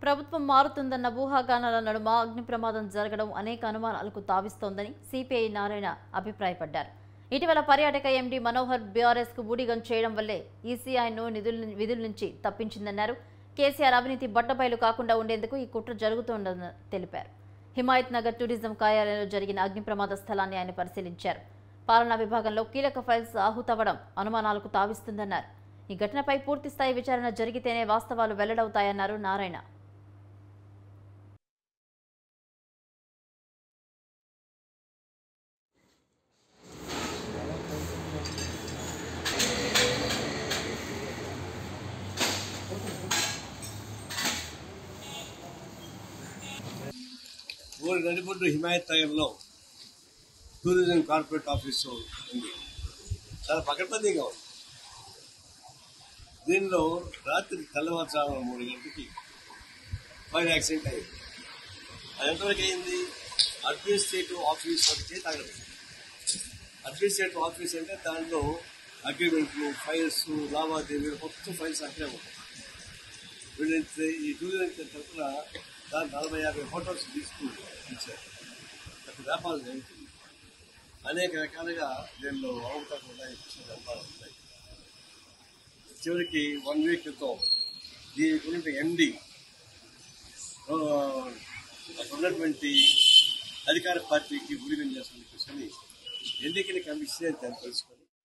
ప్రభుత్వం మారుతుందన్న ఊహాగానాల నడుమ అగ్ని ప్రమాదం జరగడం అనేక అనుమానాలకు తావిస్తోందని సిపిఐ నారాయణ అభిప్రాయపడ్డారు ఇటీవల పర్యాటక ఎండీ మనోహర్ బీఆర్ఎస్ కు బూడిగం చేయడం వల్లే ఈసీఐను నిధుల విధుల నుంచి తప్పించిందన్నారు కేసీఆర్ అవినీతి బట్టబయలు కాకుండా ఉండేందుకు ఈ కుట్ర జరుగుతోందని తెలిపారు హిమాయత్ నగర్ టూరిజం కార్యాలయంలో జరిగిన అగ్ని ప్రమాద స్థలాన్ని ఆయన పరిశీలించారు పాలనా విభాగంలో కీలక ఫైల్స్ ఆహుతవ్వడం అనుమానాలకు తావిస్తుందన్నారు ఈ ఘటనపై పూర్తిస్థాయి విచారణ జరిగితేనే వాస్తవాలు వెల్లడవుతాయన్నారు నారాయణ ఊరి నడిపొడ్డు హిమాయత్ నగర్లో టూరిజం కార్పొరేట్ ఆఫీస్ ఉంది చాలా పకడ్బందీగా ఉంది దీనిలో రాత్రి తెల్లవారుజామున మూడు గంటలకి ఫైర్ యాక్సిడెంట్ అయింది అది ఎంతవరకు అయింది అడ్మినిస్ట్రేటివ్ ఆఫీస్ వరకే తగలదు అడ్మినిస్ట్రేటివ్ ఆఫీస్ అంటే దాంట్లో అగ్రిమెంట్లు ఫైల్స్ లావాదేవీలు మొత్తం ఫైల్స్ అక్కడే ఉంటాయి వీళ్ళైతే ఈ టూరిజం తరఫున దాని నలభై యాభై హోటల్స్ తీసుకుని ఇచ్చారు అక్కడ వ్యాపారం జరుగుతుంది అనేక రకాలుగా దీనిలో అవకాశం వ్యాపారం ఉంటాయి చివరికి వన్ వీక్ క్రితం దీనికి ఉన్న ఎండి అక్కడ ఉన్నటువంటి అధికార పార్టీకి ఉడిగం చేస్తున్న చెప్పేసి ఎన్నికల కమిషన్ అని తెలుసుకొని